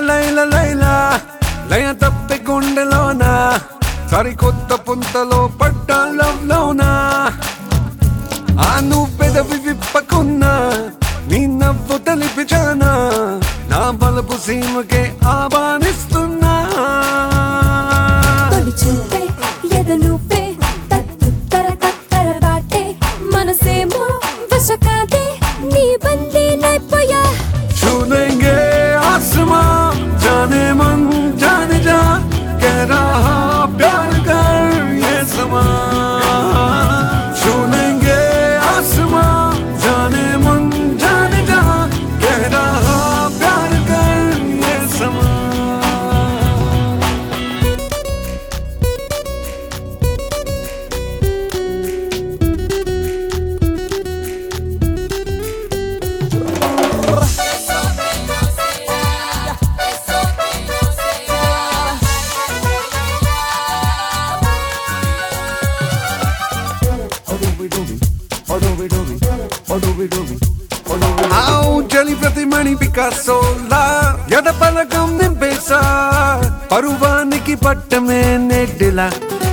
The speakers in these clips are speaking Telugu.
లైల లైల లయ తప్పి గుండెలోన సరికొత్త పుంతలో పడ్డ లవ్ లోనా ఆ నువ్వు పెదవి విప్పకున్నా నీ నవ్వు తెలిపిచానా నా బలపు సీమకే ఆహ్వానిస్తున్నా తొలి చూపే ఎదనుపే తత్తు తర తత్తర బాటే మనసేమో వశకాదే నీ బందీ నైపోయా छू लेंगे आसमां जाने मन जाने जा कह रहा प्यार कर ये समा छू लेंगे आसमां जाने मन जाने जा कह रहा प्यार कर ये समा ఆవు జలి ప్రతి మణి పికాసోలా ఎద పలకం నింపేసా పరువానికి పట్టమే నెడ్డిలా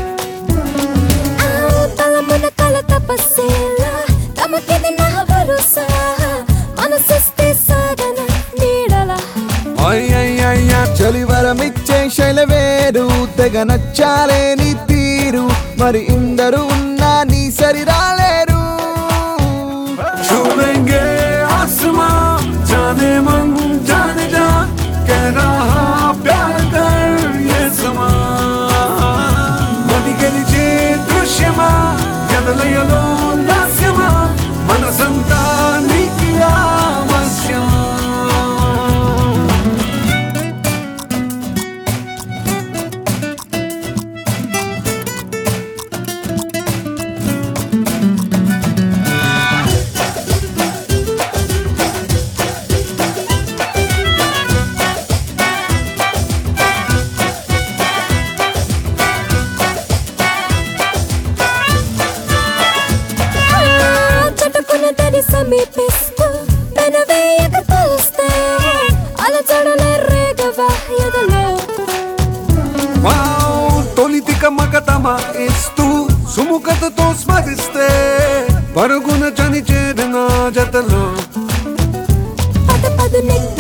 ఆ తలమున కల తపస్సేలా తమకిది నా భరోసా మనసిస్తే సాగన నీడలా అయ్యయ్యయ్యా చలివరమిచ్చే శైలవేరు తెగ నచ్చాలే నీ తీరు మరి ఇందరు ఉన్నా నీ సరి రాలేరు छू लेंगे आसमां जाने मन जाने जा कह रहा प्यार कर ये समा మది గెలిచే దృశ్యమా ఎదలయలో లాస్యమా మనసంతా నీకి ఆవశ్యం చటుకున తడి సమీపిస్తూ పెనవేయక తలుస్తే అలచడలే రేగవా ఎదలో వావ్ తొలితిక మగతమ ఇస్తూ సుముఖతతో స్మరిస్తే పరుగున చని చేరిన జతలో పద పదు నెక్కి